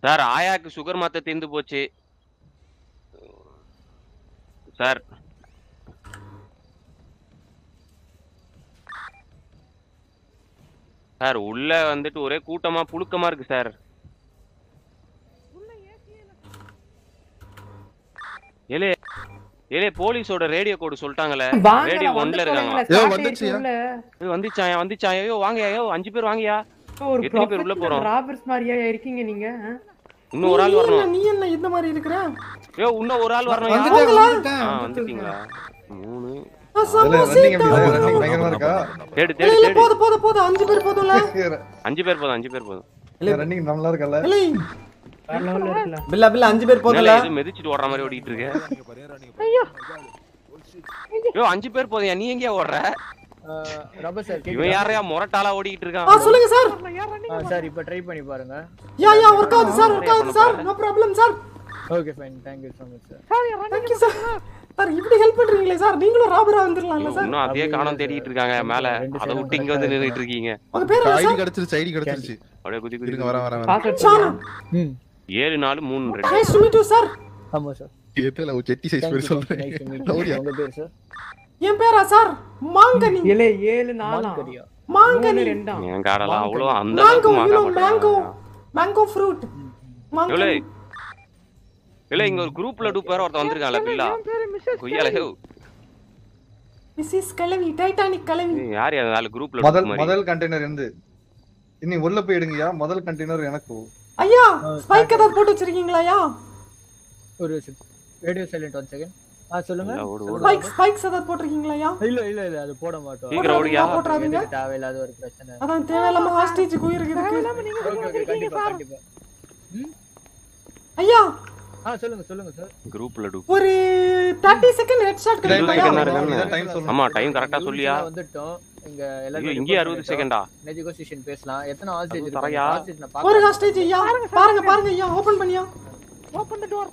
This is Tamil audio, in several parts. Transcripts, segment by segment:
சார் ஆயாக்கு சுகர் மாத்த தீர்ந்து போச்சு சார் சார் உள்ள வந்துட்டு ஒரே கூட்டமா புழுக்கமா இருக்கு சார் ஏலே ஏலே போலீஸோட ரேடியோ கோடு சொல்லிட்டாங்களே ரேடியோ ஒன்ல இருக்காங்க ஏய், வந்துருச்சுயா? ஏய், வந்துச்சாயா வந்துச்சாயா ஐயோ வாங்கயா ஐயோ அஞ்சு பேர் வாங்கயா ஒரு எத்தனை பேர் உள்ள போறோம் ராபர்ட்ஸ் மாதிரியா இருக்கீங்க நீங்க ஆ? இன்னும் ஒரு ஆள் வரணும் நீ என்ன இந்த மாதிரி இருக்கிற ஐயோ இன்னும் ஒரு ஆள் வரணும் வந்துட்டேன், வந்துட்டேன், ஆ வந்துட்டேன். வந்துட்டீங்களா மூணு ஆ, செம்ம ரன்னிங் எப்படி சீட்டா. ரன்னிங் பயங்கரமா இருக்கா தேடு இல்ல தேடு இல்ல தேடு போதும் போதும் போதும் அஞ்சு பேர் போதும்ல அஞ்சு பேர் போதும் அஞ்சு பேர் போதும் ரன்னிங் நல்லா இருக்கல இல்லை வேற level ல இருக்குல்ல. பில்லா பில்லா அஞ்சு பேர் என்னல போதும்ல இது மிதிச்சிட்டு ஓடுற மாதிரி ஓடிட்டு இருக்க ஐயோ அஞ்சு பேர் போதும் நீ எங்கேயா ஓடுற ரபர் சார் இவன் யாரையா முரட்டாளா ஓடிட்டு ஆ இருக்கான் சொல்லுங்க சார் சார் இப்போ ட்ரை பண்ணி பாருங்க யா யா ஒர்க் ஆகுது சார் ஒர்க் ஆகுது sir no problem sir okay fine thank you so much sir thank you sir sir இப்படி ஹெல்ப் பண்றீங்களே சார் நீங்களும் ராபரா வந்துடலாம்ல சார் இன்னும் அதே காணோம் தேடிட்டு இருக்காங்க மேல அதை விட்டு இங்க வந்து நின்னுட்டு இருக்கீங்க உங்க பேர் என்ன ஐடி சார் கிடைச்சிருச்சு ஐடி கிடைச்சிருச்சு அப்படியே குதி குதி இருங்க வரேன் வரேன் வரேன் Password சானா ம் ஏழு நாலு மூணு ரெண்டு nice to meet you sir ஆமாம் சார் ஏத்தல ஒரு செட்டி சைஸ் பேர் சொல்றேன் தேங்க்யூ உங்கள் பேர் சார் என் பேரா சார் மாங்கனி ஏலே ஏழு நாலாம் மாங்கரியா மாங்கனி மூணு ரெண்டாம் என் காடெல்லாம் அவ்வளோ அந்த மேங்கோ அளவுக்கு யூ மாங்க மேங்கோ மாட்டாங்க மேங்கோ ஃப்ரூட் எவ்வளோ மாங்கனி இல்ல இங்க ஒரு குரூப்ல டூ பேர் ஒருத்தன் வந்திருக்கான்ல பில்லா கொய்யால ஹே திஸ் இஸ் கலவி டைட்டானிக் கலவி யார் அந்த நாலு குரூப்ல முதல் மாதிரி முதல் கண்டெய்னர் இருந்து இனி உள்ள போய் எடுங்கயா முதல் கண்டெய்னர் எனக்கு ஐயா ஸ்பைக் ஏதாவது போட்டு வச்சிருக்கீங்களாயா ஒரு ரேடியோ சைலண்ட் ஒன் செகண்ட் ஆ சொல்லுங்க இல்ல, ஓடு, ஓடு. ஸ்பைக் ஸ்பைக்ஸ் ஏதாவது போட்டிருக்கீங்களாயா இல்ல இல்ல இல்ல அது போட மாட்டோம் சீக்கிரம் ஓடியா போட்டுறாதீங்க எதுக்கு தேவையில்லாத ஒரு பிரச்சனை அதான் தேவையில்லாம ஹாஸ்டேஜ் உயிருக்கு இருக்கு ஓகே ஓகே கண்டிப்பா கண்டிப்பா ம் ஐயா ஆ சொல்லுங்க சொல்லுங்க சார் குரூப்ல டூ ஒரு 30 செகண்ட் ஹெட் ஷாட் டைம் கிடைக்குமாயா இருக்கான்னு? டைம் சொல்லணும் ஆமா டைம் கரெக்டா சொல்லியா வந்துட்டோம் இங்க ஐயோ எல்லாரும் இங்கே அறுபது செகண்டா நெகோசியேஷன் பேசலாம் எத்தனை ஹாஸ்டேஜ் அது தரையா? இருக்கு ஹாஸ்டேஜ் நான் ஒரு பார்க்கறேன் ஹாஸ்டேஜ் ஐயா பாருங்க பாருங்க ஐயா ஓபன் பண்ணியா ஓபன் தி டோர்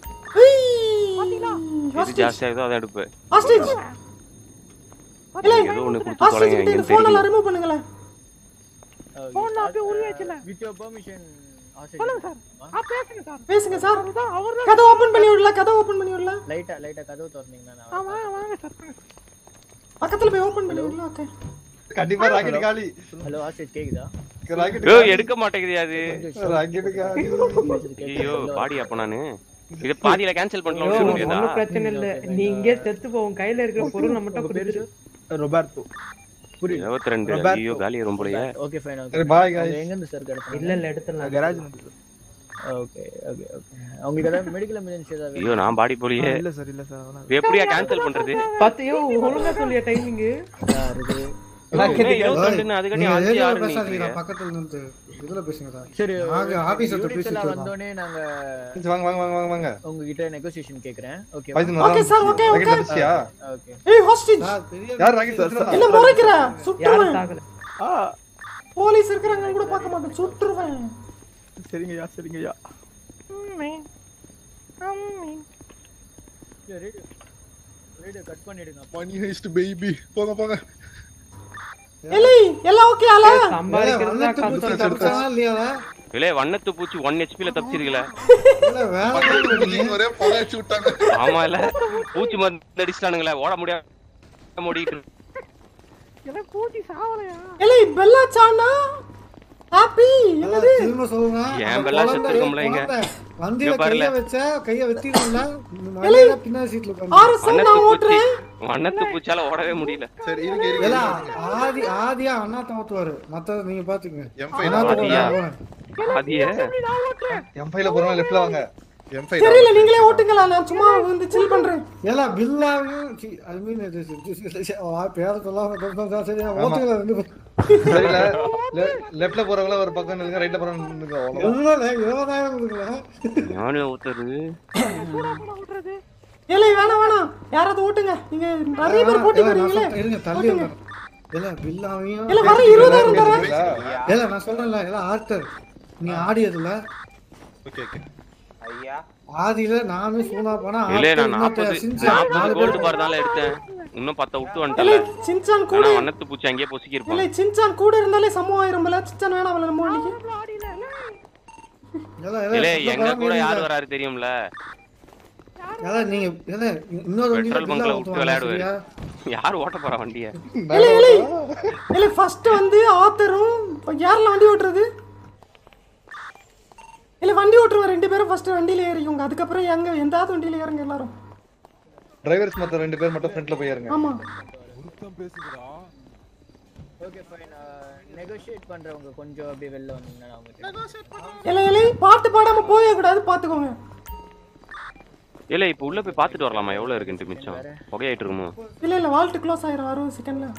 எது ஜாஸ்தி ஆகுதோ அதை எடுப்பு ஹாஸ்டேஜ் இல்ல ஏதோ ஒண்ணு கொடுத்து ஹாஸ்டேஜ் தொலைங்க கிட்ட இந்த எங்கன்னு போன் எல்லாம் தெரியும் ரிமூவ் பண்ணுங்களேன் போன் அப்படியே உருவாச்சுல வித் யுவர் பெர்மிஷன் சொல்லுங்க சார் பேசுங்க சார் கதை ஓபன் பண்ணி விடல கதை ஓபன் பண்ணி விடல லைட்டா லைட்டா கதவு திறந்தீங்கன்னா நான் பக்கத்துல போய் ஓபன் பண்ணி விடல ஓகே கண்டிப்பா ராக்கெட் காலி ஹலோ ஹாஸ்டேஜ் கேக்குதா ராக்கெட் ஏய் எடுக்க மாட்டேங்குது அது ராக்கெட் காலி ஐயோ பாடி அப்ப நானு இது பாதியில கேன்சல் ஐயோ, பண்ணலாம் முடியாதா ஒண்ணும் பிரச்சனை இல்ல நீ இங்கே செத்து போவோம் கையில இருக்கிற பொருள் மட்டும் கொடுத்துரு ரொபர்டோ புரியல இருபத்தி ரெண்டு ஐயோ காலி ரொம்ப ஓகே ஃபைன் ஓகே சரி பாய் அவங்க गाइस எங்க இருந்து சார் கிடைச்சாங்க இல்ல இல்ல எடுத்துடலாம் கராஜ் ஓகே ஓகே ஓகே அவங்களுக்கு ஏதாவது மெடிக்கல் எமர்ஜென்சி ஏதாவது ஐயோ நான் பாடி போலியே இல்ல சார் இல்ல சார் இது எப்படியா கேன்சல் பண்றது பத்து ஐயோ ஒழுங்கா சொல்லியா டைமிங் வேணுமா? இருக்குது ஏய், இருபத்தி அதுக்காட்டி அஞ்சு ஆறு நீங்க பக்கத்துல இருந்து இதுல பேசுங்க சார் சரி நாங்க ஆபீஸ் எடுத்து units எல்லாம் பேசிட்டு வந்தோடனே நாங்க வாங்க வாங்க வாங்க வாங்க வாங்க உங்ககிட்ட நெகோசியேஷன் கேக்குறேன் okay bison okay sir okay rocket okay அடிச்சியா ஓகே ஏய் ஹாஸ்டேஜ் யார் ராக்கெட் அடிச்சா என்ன முறைக்கிற யாரும் சுட்டுருவேன் தாக்கல போலீஸ் இருக்கிறாங்க கூட பார்க்க மாட்டேன் சுட்டுருவேன் சரிங்கய்யா சரிங்கய்யா ரேடியோ ரேடியோ கட் பண்ணிடுங்க மணி ஹைஸ்ட் பேபி போங்க போங்க எலி எல்லாம் ஓகே ஆல சம்பாதிக்கிறது தான் கஷ்டம் இல்ல வண்ணத்து பூச்சி ஒன் ஹெச்பில தப்பிச்சிருக்கல ஒரே பழச்சு விட்டாங்க ஆமா இல்ல பூச்சி மருந்து அடிச்சிட்டானுங்களே ஓட முடியாம ஓடிட்டு எலி பெல்லா சானா ஹாப்பி என்னது திரும்ப சொல்லுங்க ஏன் பெல்லா செத்துருக்கோம்ல இங்க வண்டியில இங்க பாருல. கைய வச்ச கைய வெட்டிடும்ல மலையில பின்னாடி சீட்ல உட்கார்ந்து ஆறு சவுண்ட் வண்ணத்து நான் பூச்சி ஓட்டுறேன் வண்ணத்து பூச்சால ஓடவே முடியல சரி இருங்க இருங்க ஏலா, ஆதி ஆதியா அண்ணாத்த ஓட்டுவாரு மத்த நீங்க பாத்துக்கங்க எம் ஃபைவ் அண்ணாத்த ஆதியா? ஓட்டுவாரு. அதியே எம் ஃபைவ்ல போறவங்க லெஃப்ட்ல வாங்க எம் ஃபைவ் தெரியல நீங்களே ஓட்டுங்களா நான் சும்மா வந்து சில் பண்றேன் ஏலா பில்லாவையும் ஐ மீன் பேர சொல்லாம சரியா ஓட்டுங்களா ரெண்டு பேரும் சரில லெஃப்ட்ல போறவங்கள ஒரு பக்கம் நில்லுங்க ரைட்ல போறவங்க நில்லுங்க அவ்வளவுதான் எவ்வளவு இருபதாயிரம் கொடுக்கலாம் நானும் ஊத்துறது ஏலே வேணாம் வேணாம் யாராவது ஓட்டுங்க நீங்க நிறைய பேர் போட்டி ஏலா, நான் போடுறீங்களே சொல்றேன், இருங்க தள்ளி வந்துடுறேன். ஏலா பில்லாவையும் இல்ல வர இருபதாயிரம் தரேன் ஏலா நான் சொல்றேன்ல ஏலா ஆர்டர் நீ ஆடியதுல ஓகே ஓகே ஆதியில நானும் சூனா போனா இல்ல ஆர்டர் நான் நாற்பது இன்னொருத்தன் சின்சா, நாற்பது நாலு கோல்டு பேர் பார் தான் எடுத்தேன் இன்னும் பத்த விட்டு ஏலே வந்துட்டல சின்சான் கூட ஆனா வண்ணத்து பூச்சி அங்கேயே பொசுக்கி இல்ல இருப்பான் சின்சான் கூட இருந்தாலே சமம் ஆயிரும்ல சின்சான் வேணாம் நம்ம அன்னைக்கு ஏதா, ஏதா, இல்ல சுத்தம் எங்க பண்ணாம கூட யார் இருங்க. வராரு தெரியும்ல ஏதா, நீங்க ஏதா, இன்னொரு வண்டியில பெட்ரோல் பில்லா பங்க்ல விட்டு ஊத்துவாங்க, விளையாடுவாரு சரியா? யார் ஓட்ட போறா வண்டிய இல்லை இல்லை இல்லை ஃபர்ஸ்ட் வந்து ஆத்தரும் யாரில் வண்டி ஓட்டுறது இல்லை வண்டி ஓட்டுருவோம் ரெண்டு பேரும் ஃபர்ஸ்ட் வண்டியில ஏறிக்கோங்க அதுக்கப்புறம் எங்க எந்தாவது வண்டியில ஏறுங்க எல்லாரும் டிரைவர்ஸ் மத்த ரெண்டு பேர் மட்டும் ஃப்ரண்ட்ல போயிருங்க ஆமா ஓகே ஃபைன் நெகோஷியேட் பண்றவங்க கொஞ்சம் அப்படியே வெளில வந்தீங்கன்னா நான் உங்களுக்கு இல்லை இல்லை பாட்டு பாடாம போயே கூடாது பார்த்துக்கோங்க இல்ல இப்ப உள்ள போய் பாத்துட்டு வரலாமா எவ்வளவு இருக்குன்ட்டு மிச்சம் புகையாயிட்டு இருக்குமோ இல்லை இல்லை வால்ட் க்ளோஸ் ஆயிரும் அறுபது செகண்ட்ல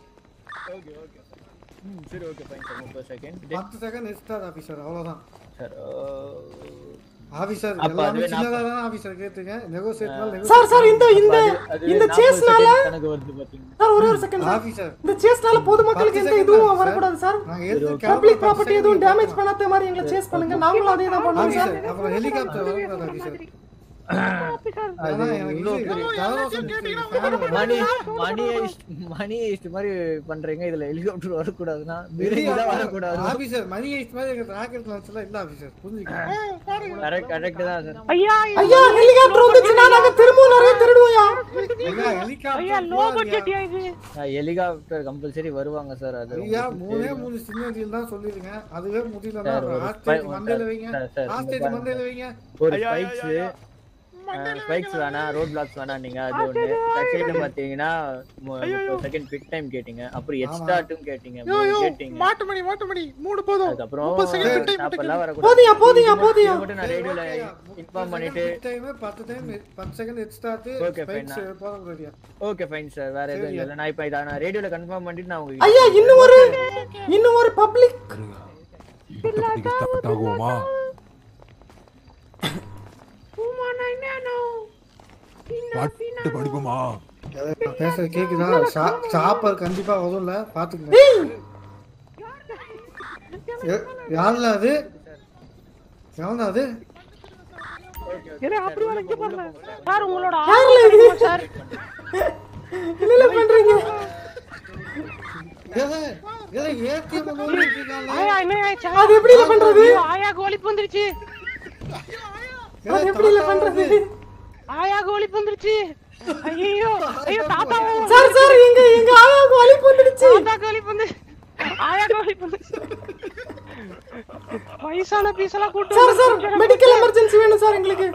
ம் சரி ஓகே ஃபைன் சார் முப்பது செகண்ட் பத்து செகண்ட் எக்ஸ்ட்ரா ஆபீசர் அவ்வளவுதான் சார் ஆபீசர் அப்ப எல்லாமே அதுவே சின்னதா தான் ஆபீசர் கேட்டுங்க நெகோசியேட் சார் சார் இந்த இந்த இந்த சேஸ்னால கணக்கு வருது பாத்தீங்கன்னா சார் ஒரே ஒரு செகண்ட் சார் ஆபீசர் இந்த சேஸ்னால பொதுமக்களுக்கு எந்த இதுவும் வரக்கூடாது சார் நாங்க எடுத்து பப்ளிக் ப்ராப்பர்ட்டி எதுவும் டேமேஜ் பண்ணாத மாதிரி எங்களை சேஸ் பண்ணுங்க நாங்களும் அதே தான் பண்ணுவோம் சார் ஆபீசர் அப்புறம் ஹெலிகாப்டர் வரக்கூடாது ஆபீசர் ஆனா எனக்கு இது ஜலதோஷம் பிடிச்சிருக்கு, fan வேணும். மணி மணி ஐஸ்ட் மணி ஐஸ்ட் மாதிரி பண்றீங்க இதுல ஹெலிகாப்டர் வரக்கூடாதுன்னா பிரிஞ்சு தான் வரக்கூடாது ஆபீசர் மணி ஐஸ் மாதிரி எங்க ராக்கெட் லான்ச்ல இல்ல ஆபீசர் புரிஞ்சுக்க கரெக்ட் கரெக்ட் தான் சார் ஐயா ஐயா ஹெலிகாப்டர் வந்துச்சுன்னா நாங்க திரும்பவும் நிறைய திருடுவோம்யா ஐயா ஹெலிகாப்டர் ஐயா இது ஹெலிகாப்டர் கம்பல்சரி வருவாங்க சார் அது ஐயா உங்களுக்கு மூணே தெரியும். மூணு சின்ன டீல் தான் சொல்லிருங்க அதுவே முடியலன்னா சார், ஒரு ஆஸ்டேஜ் spy- மண்டையில வைங்க சார், சார், இங்க ஆஸ்டேஜ் பாருங்க. மண்டையில வைங்க ஒரு ஸ்பைக்ஸ் ஸ்பைக்ஸ் வேணாம் ரோட் பிளாக்ஸ் வேணாம் நீங்க அது ஒண்ணு செகண்ட் பாத்தீங்கன்னா முப்பது செகண்ட் பிக் டைம் கேட்டீங்க அப்புறம் எக்ஸ்ட்ராட்டும் கேட்டீங்க மூணு கேட்டீங்க மாட்டு மணி மாட்டு மணி மூணு போதும் அதுக்கப்புறம் முப்பது second pick time அப்பெல்லாம் வரக்கூடாது போதியா போதியா போதியா இது மட்டும் நான் ரேடியோல இன்ஃபார்ம் பண்ணிட்டு டைம் பத்து டைம் பத்து second extra Okay, fine. Spikes போதும் ரெடியா ஓகே ஃபைன் சார் வேற எதுவும் இல்ல நான் இப்போ இதை நான் ரேடியோல கன்ஃபார்ம் பண்ணிட்டு நான் உங்களுக்கு ஐயா இன்னும் ஒரு இன்னும் ஒரு பப்ளிக் ஸ்டார்ட் ஆகுமா பாட்டு படிப்போமா பேசுறது கேக்குதா சாப்பர் கண்டிப்பா வரும்ல பாத்துக்கங்க எ- யாருல அது எவனா அது இரு, அப்படி வளைக்க போறல. சார் உங்களோட யாருல ஆர்வம் இது? தெரியுமா சார் என்ன பண்றீங்க ஏலே, ஏலே, ATM ல நோண்டி வச்சிருக்கான்ல. ஆயா என்ன ஆயிடுச்சு அது எப்படி இல்ல பண்றது ஐயோ, ஆயாக்கு ஒலிப்பு வந்துருச்சு ஏலே, அது எப்படி இல்ல தாத்தா பண்றது வருது. ஆயாக்கு ஒலிப்பு வந்துருச்சு ஐயோ ஐயோ தாத்தா சார் சார் எங்க எங்க ஆயாவுக்கு வலிப்பு வந்துடுச்சு தாத்தாக்கு ஒலிப்பு வந்து ஆயாக்கு ஒலிப்பு வந்துருச்சு வயசான பீஸெல்லாம் கூட்டு சார் சார் மெடிக்கல் எமர்ஜென்சி வேணும் சார் எங்களுக்கு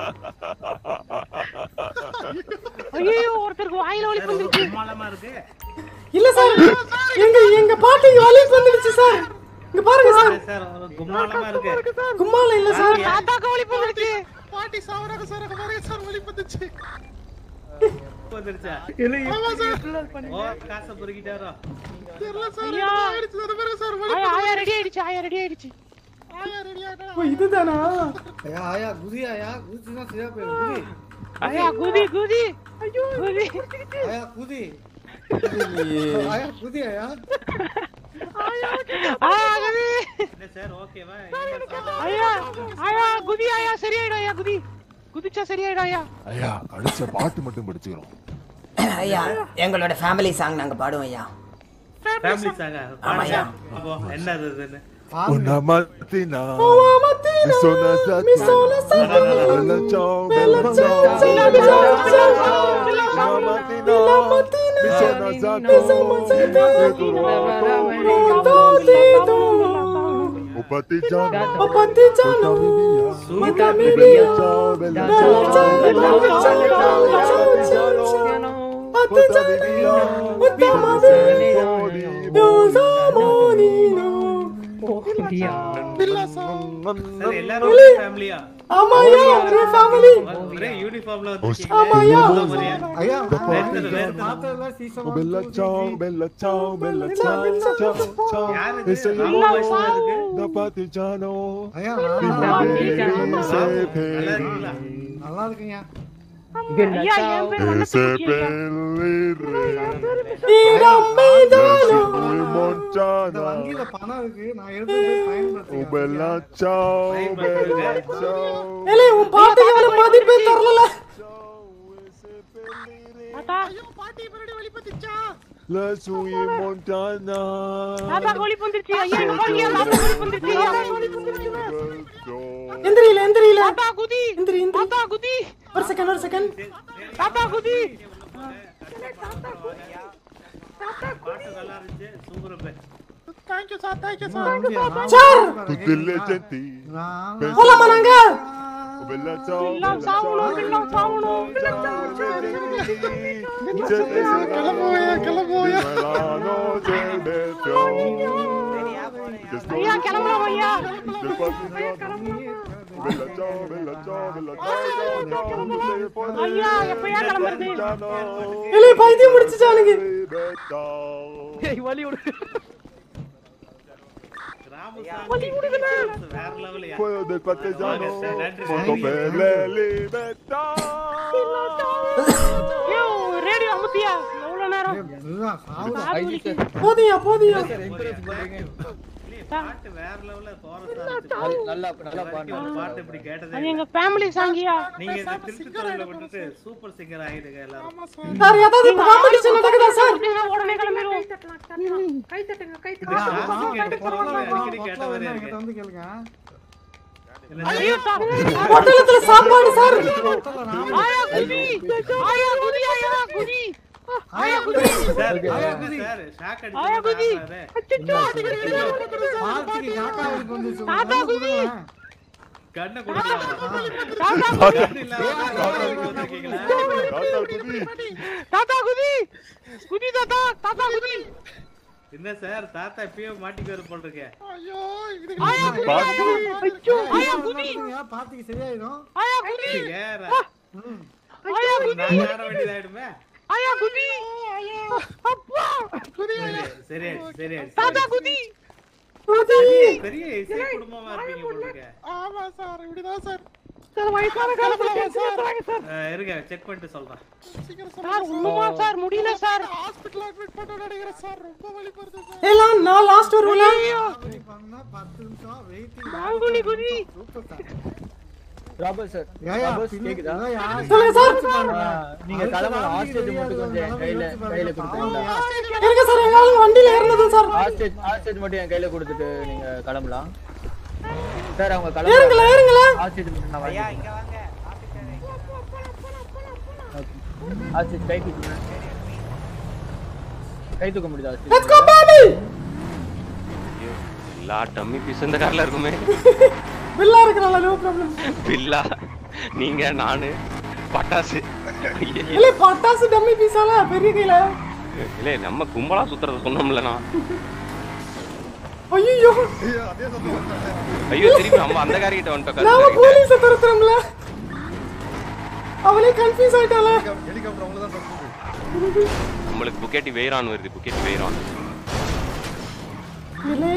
ஐயோ ஒருத்தருக்கு வாயில ஒலிப்பு வந்துருச்சு இல்ல சார் எங்க எங்க பாட்டிக்கு வலிப்பு வந்துடுச்சு சார் இங்க பாருங்க சார் கும்மால இல்ல சார் தாத்தாக்கு ஒலிப்பு வந்துருச்சு பாட்டி சாவராக சார் நிறைய சார் வழி வந்துச்சு தெரியல சார் ஐயா. ஆயிடுச்சு அது பிறகு சார் வழி ஆயா ஆயா ரெடி ஆயிடுச்சு ஆயா ரெடி ஆயிடுச்சு ஆயா ரெடி ஆயிட்டா ஓ, இதுதானா ஐயா, ஆயா, குதி ஆயா, குதிச்சுன்னா சரியா போயிடும், குதி. ஆயா குதி குதி ஐயோ குதி ஆயா, குதி. ஆயா, குதி ஆயா. ஆயா குதி ஐயா ஐயா குதி ஐயா சரியாயிடும் ஐயா குதி குதிச்சா சரியாயிடும் ஐயா ஐயா கடைசியா பாட்டு மட்டும் படிச்சுக்கிறோம் ஐயா எங்களோட ஃபேமிலி சாங் நாங்க பாடுவோம் ஐயா ஆமா ஐயா Una mattina mattina, mi sono alzato mi sono alzato, Bella ciao, bella bella ciao, ciao, bella bella ciao, ciao, bella ciao. ciao. Una mattina Una mattina, mi sono alzato mi sono alzato, e ho partito, Oh partigiano, ho partigiano, portami buttami via via, Bella ciao, bella bella ciao, ciao, bella bella ciao, ciao, bella ciao, ciao, ciao, partigiano. ciao. Portami via, buttami via, io sono Nino. ஆமாயா ஒரே ஃபேமிலி ஆமாயா ஐயா, partigiano. மாத்திரைலாம் season Oh one, bella two, ciao, three. bella ciao, bella ciao, bella ciao, ciao. E sei da partigiano. ஐயா, Viva நான் bene, seppelli, நல்லா இருக்கீங்க ஐயா என் பேர் e வண்ணத்துக்குட்டி ஐயா. seppellire Iramedano il இந்த Montana. வங்கியில பணம் இருக்கு நான் எடுத்து போய் Oh பயன்படுத்திக்கிறேன் bella ciao, bella ciao. ஏலே உன் பாட்டுக்கு அவன மதிப்பே தரல தாத்தா ஐயோ பாட்டி மறுபடியும் வழி பத்திச்சா La sui montana. தாத்தா கோழி வந்துருச்சு ஐயா இங்க வாங்க தாத்தா கோழி வந்துருச்சு ஐயா எந்திரியில எந்திரியில தாத்தா குதி எந்திரி எந்திரி தாத்தா குதி ஒரு செகண்ட் ஒரு செகண்ட் தாத்தா குதி thank you sir thank you sir sir Tutte le genti. போலாமா நாங்க Bella ciao. எல்லாம் சாவணும் எல்லாம் சாவணும் கிளம்புவோயா கிளம்புவோயா ஐயா கிளம்பலாம் ஐயா Bella ciao, bella ciao, bella ciao. ஐயா எப்பயா கிளம்புறது இல்லை பைத்தியம் முடிச்சுட்டானுங்க ஏய் வலி விடு Quello del partigiano, molto belle libertà. ஐயோ ரேடியோ அமுத்தியா எவ்வளவு நேரம் எல்லாம் சாவுடா. காது வலிக்குது. போதியா போதியா நல்லா நல்லா பாடுங்க அது எங்க ஃபேமிலி சாங்கியா சார் ஏதாவது காம்படிஷன் நடக்குதா சார் உடனே கிளம்பிடுவோம் என்கிட்ட வந்து கேளுங்க ஐயோ சார் பொட்டலத்துல சாப்பாடு சார் ஆயா குதி ஆயா குதி ஆயா குதி ஆயா குதி ஆயா குதி அச்சச்சோ பார்ட்டிக்கு காக்கா வலிக்கு வந்துச்சு. தாத்தா குதி தாத்தா குதி குதி தாத்தா தாத்தா குதி என்ன சார் தாத்தா இப்பயே மாட்டிக்கு போல் இருக்கேன் ஐயோ இது ஆயா குதி அச்சோ ஆயா குதி பாத்துங்க, பார்ட்டிக்கு சரியாயிடும் ஆயா குதி வேற ஆயா குதி நான் ஆட வேண்டியதாயிடுமே ஆயா குதி அப்பா சரி சரி தாத்தா குதி பெரிய இசை குடும்பமா இருப்பீங்க போல் இருக்க ஆமா சார் இப்படிதான் சார் சார் வயசான காலத்துல பேசுறாங்க சார் அஹ், இருங்க செக் பண்ணிட்டு சொல்றேன் சீக்கிரம் சார் ஒண்ணுமா சார் முடியல சார் ஹாஸ்பிடல் அட்மிட் பண்ண நினைக்கிறேன் சார் ரொம்ப வலி வருது சார் எல்லாம் நான் லாஸ்ட் வருவேன் பண்ணா பத்து நிமிஷம் வெயிட்டிங் மாங்குனி குதி சூப்பர் சார் ராபர்ட் சார் ஏயா ராபர்ட் பின்ன- கேக்குதா ஏயா, சொல்லுங்க சார் ஆ, நீங்க கிளம்பலாம் ஹாஸ்டேஜ் மட்டும் கொஞ்சம் என் கையில கையில கொடுத்துருங்களா இருங்க சார் எங்களால வண்டியில ஏறினது சார் ஹாஸ்டேஜ் ஹாஸ்டேஜ் மட்டும் என் கையில கொடுத்துட்டு நீங்க கிளம்பலாம் சார் அவங்க ஏறுங்களா கிளம்பலாம் ஏறுங்களா ஹாஸ்டேஜ் மட்டும் நான் வாங்கிக்கிறேன் ஹாஸ்டேஜ் கை தூக்குங்க கை தூக்க முடியுதா லெட்ஸ் ஹாஸ்டேஜ் கோ பேபி எல்லா டம்மி பீஸ் இந்த கார்ல இருக்குமே பில்லா இருக்கறல நோ ப்ராப்ளம் பில்லா நீங்க நானு பட்டாசு இல்ல பட்டாசு டம்மி பீஸால பெரிய கையில இல்ல நம்ம கும்பலா சுத்துறத சொன்னோம்ல நான் ஐயோ ஐயோ திரும்பி நம்ம அந்த காரி கிட்ட வந்துட்டோம் நாம கருத்து போலீஸ துரத்துறோம்ல அவளே கன்ஃபியூஸ் ஆயிட்டால ஹெலிகாப்டர் அவங்க தான் தப்பு நம்மளுக்கு புக்கேட்டி வெயிரான் வருது புக்கேட்டி வெயிரான் இல்லை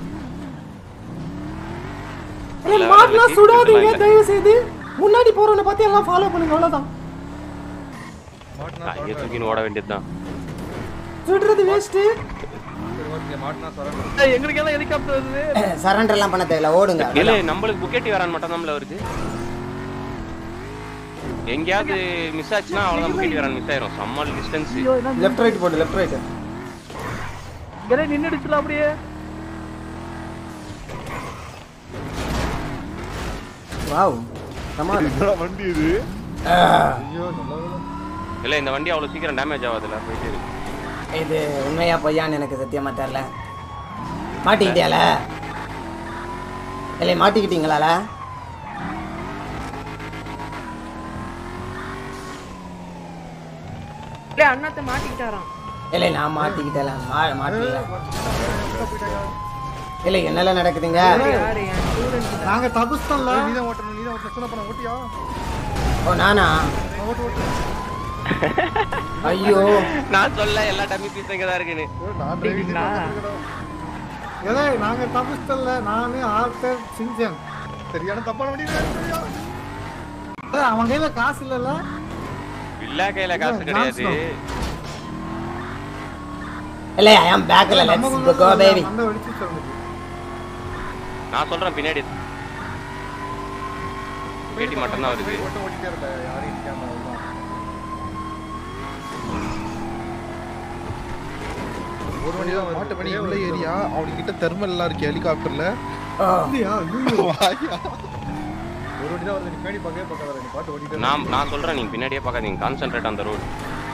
ஏய், மாட்னா சுடாதீங்க தயவு செய்து முன்னாடி போறவனை பார்த்து எல்லாம் ஃபாலோ பண்ணுங்க அவ்வளவுதான் மாட்டினா கையை தூக்கின்னு ஓட வேண்டியதுதான் சுடுறது வேஸ்ட் சரி ஓகே மாட்டினா சரண்டர் எங்களுக்கு எல்லாம் ஹெலிகாப்டர் வருது சரண்டர் எல்லாம் பண்ண தேவையில்ல ஓடுங்க இல்ல நம்மளுக்கு புக்கேட்டி வேறான் மட்டும் தான் வருது எங்கேயாவது மிஸ் ஆச்சுன்னா அவ்வளவுதான் புக்கேட்டி வேறான் மிஸ் ஆயிரும் செம்ம டிஸ்டன்ஸ் லெஃப்ட் ரைட் போடு லெஃப்ட் ரைட் இங்கே நின்னுடுச்சுல அப்படியே வாவ் கமான் என்னடா வண்டி இது ஐயோ நல்ல வேலை இல்ல இந்த வண்டி அவ்வளவு சீக்கிரம் டேமேஜ் ஆகாதுல்ல போயிட்டு இருக்கு இது உண்மையா பொய்யான்னு எனக்கு சத்தியமா தெரியல மாட்டிக்கிட்டியால இல்லை மாட்டிக்கிட்டீங்களால இல்ல அண்ணாத்த மாட்டிக்கிட்டாராம் இல்லை நான் மாட்டிக்கிட்டேன் மா மாட்டிக்கல இல்லை என்னெல்லாம் நடக்குதுங்க நாங்க தப்புஸ்தோம்ல நீ தான் ஓட்டணும் நீ தான் ஓட்டணும் சொன்ன பண்ண ஓட்டியா ஓ நானா ஓட்டு ஓட்டு ஐயோ நான் சொல்ல எல்லா டம்மி பீஸ் இங்க தான் இருக்குன்னு ஐயோ, நான் டிரைவிங் ஏதே நாங்க தப்புஸ்தோம்ல நானு ஆர்த்தர் சிஞ்சன் சரியான தப்பான வண்டி ஏய், அவன் கையில காசு இல்லல்ல இல்ல கையில காசு கிடையாது இல்லை ஐ ஆம் பேக்ல நம்ம லெட்ஸ் கோ பேபி மண்டை வெடிச்சு சொல்லுது நான் சொல்றேன் பின்னாடி பேட்டி மட்டும் தான் வருது ஓட்ட ஓட்டிட்டே இருக்க யாரையும் நிக்காம அவ்வளவுதான் ஒரு வண்டி தான் மாட்டு பண்ணி உள்ள ஏரியா அவனுக்கிட்ட தெர்மல் எல்லாம் இருக்கு ஹெலிகாப்டர்ல அப்படியா ஐயோ வாயா ஒரு வண்டி தான் வருது நீ பின்னாடி பார்க்கவே பார்க்காத நீ பாட்டு ஓட்டிட்டு நான் நான் சொல்றேன் நீங்க பின்னாடியே பார்க்காதீங்க கான்சென்ட்ரேட் அந்த ரோடு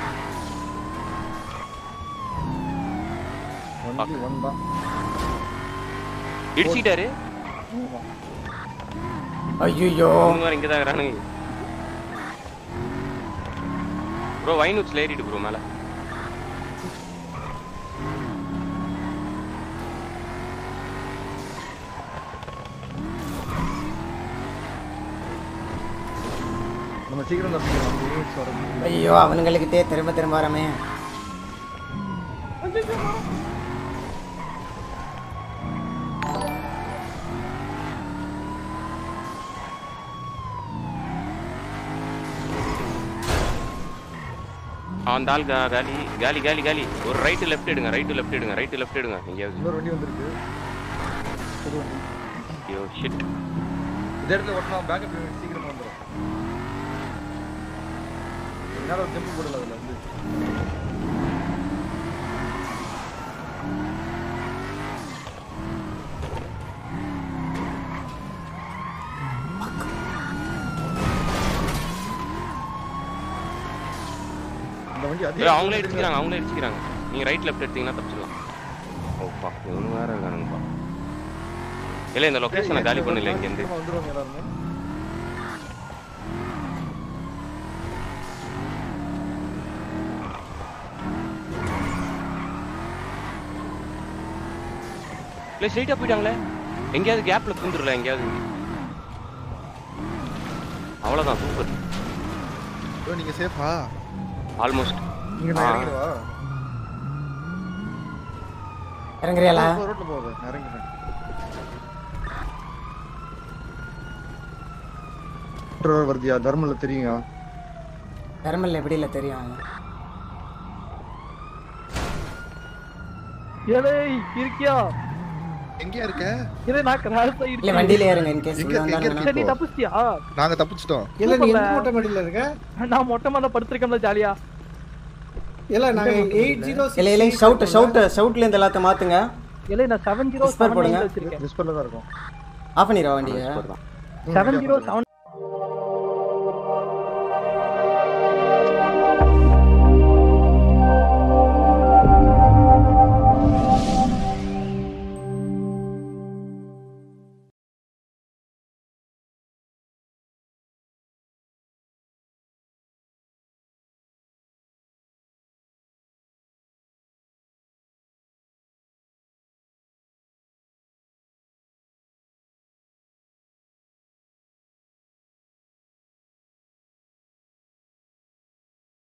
ஒன்லி ஒன் தான் இடிச்சிட்டாரு ஐயோ அவங்க வேற இங்க தான் இருக்கிறானுங்க ப்ரோ வைனூட்ஸ்ல ஏறிட்டு ப்ரோ மேல நம்ம சீக்கிரம் தான் சீக்கிரம் வந்து யூனிட்ஸ் வர ஐயோ அவனுங்களுக்கிட்டே திரும்ப திரும்ப வரமே அந்த ஆள் கா- காலி காலி காலி காலி ஒரு ரைட்டு லெஃப்ட் எடுங்க ரைட்டு லெஃப்ட் எடுங்க ரைட்டு லெஃப்ட் எடுங்க எங்கேயாவது இன்னொரு வண்டி வந்திருக்கு புது வண்டி ஐயோ ஷிட் இந்த இடத்துல ஓட்டினா பேக்கப் யூனிட் சீக்கிரமா வந்துடும் என்னால ஒரு ஜெம்பு போடல அதுல வந்து இந்த வண்டி ஏய், அவங்களே இடிச்சுக்கிறாங்க அவங்களே இடிச்சுக்கிறாங்க நீங்க ரைட் லெஃப்ட் எடுத்தீங்கன்னா தப்பிச்சிடலாம் ஓப்பா இவனு வேற இருக்கானுங்கப்பா இல்ல இந்த லொகேஷனை காலி பண்ணல இங்க இருந்து வந்துருவாங்க எல்லாருமே இல்ல ஸ்ட்ரைட்டா போயிட்டாங்களே எங்கேயாவது கேப்ல பூந்துடல எங்கேயாவது அவ்வளவுதான் சூப்பர் ப்ரோ நீங்க சேஃபா ஆல்மோஸ்ட் இங்க நான் இறங்கிடுவா இறங்குறியாளா ரோட்ல போகுது நான் இறங்கிடுறேன் ரோடு வருதியா தர்மல தெரியுங்க தர்மல் எப்படில தெரியும் ஏலே இருக்கியா எங்கயா இருக்க இதே நான் கிராஸ் இல்ல வண்டியில ஏறுங்க இன் கேஸ் எங்க- எங்க இருக்கு நீ இப்போ? தப்பிச்சியா நாங்க தப்பிச்சிட்டோம் இல்ல நீ எந்த மொட்டை மாடியில இருக்க நான் மொட்டை மேல படுத்திருக்கேன்ல ஜாலியா இல்ல நாங்க எயிட் ஜீரோ இல்ல இல்ல ஷவுட் ஷவுட் ஷவுட்ல இருந்து எல்லாத்தையும் மாத்துங்க இல்ல நான் செவன் ஜீரோ Whisper போடுங்க. வச்சிருக்கேன் டிஸ்பிளேல தான் இருக்கும் ஆஃப் பண்ணிடுவா வண்டியை செவன் ஜீரோ செவன்